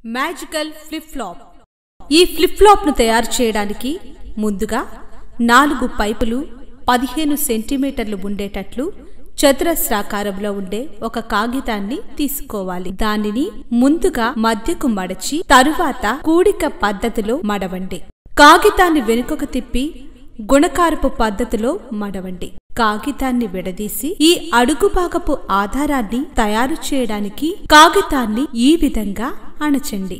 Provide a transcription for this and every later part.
magical flip flop ఈ flip ఫ్లాప్ను తయారు చేయడానికి ముందుగా నాలుగు పైపులు పదిహేను సెంటీమీటర్లు ఉండేటట్లు చతురస్రాకారంలో ఉండే ఒక కాగితాన్ని తీసుకోవాలి దానిని ముందుగా మధ్యకు మడచి తరువాత కూడిక పద్ధతిలో మడవండి కాగితాన్ని వెనుకకు తిప్పి గుణకారపు పద్ధతిలో మడవండి కాగితాన్ని విడదీసి ఈ అడుగు భాగపు ఆధారాన్ని తయారు చేయడానికి కాగితాన్ని ఈ విధంగా అణచండి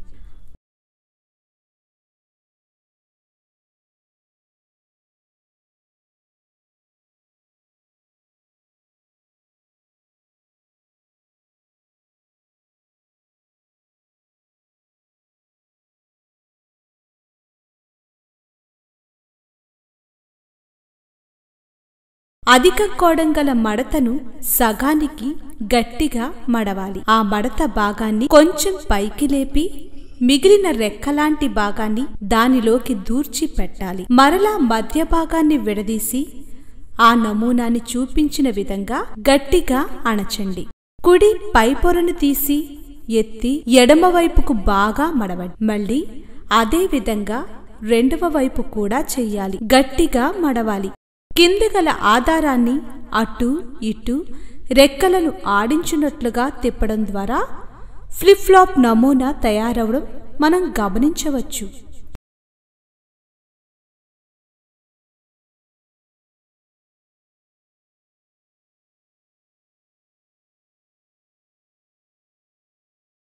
అధిక కోణం గల మడతను సగానికి గట్టిగా మడవాలి ఆ మడత భాగాన్ని కొంచెం పైకి లేపి మిగిలిన రెక్కలాంటి భాగాన్ని దానిలోకి దూర్చి పెట్టాలి మరలా మధ్య భాగాన్ని విడదీసి ఆ నమూనాని చూపించిన విధంగా గట్టిగా అణచండి కుడి పై పొరను తీసి ఎత్తి ఎడమ వైపుకు బాగా మడవండి మళ్ళీ అదే విధంగా రెండవ వైపు కూడా చెయ్యాలి గట్టిగా మడవాలి కింద గల ఆధారాన్ని అటు ఇటు రెక్కలను ఆడించినట్లుగా తిప్పడం ద్వారా ఫ్లిప్ ఫ్లాప్ నమూనా తయారవడం మనం గమనించవచ్చు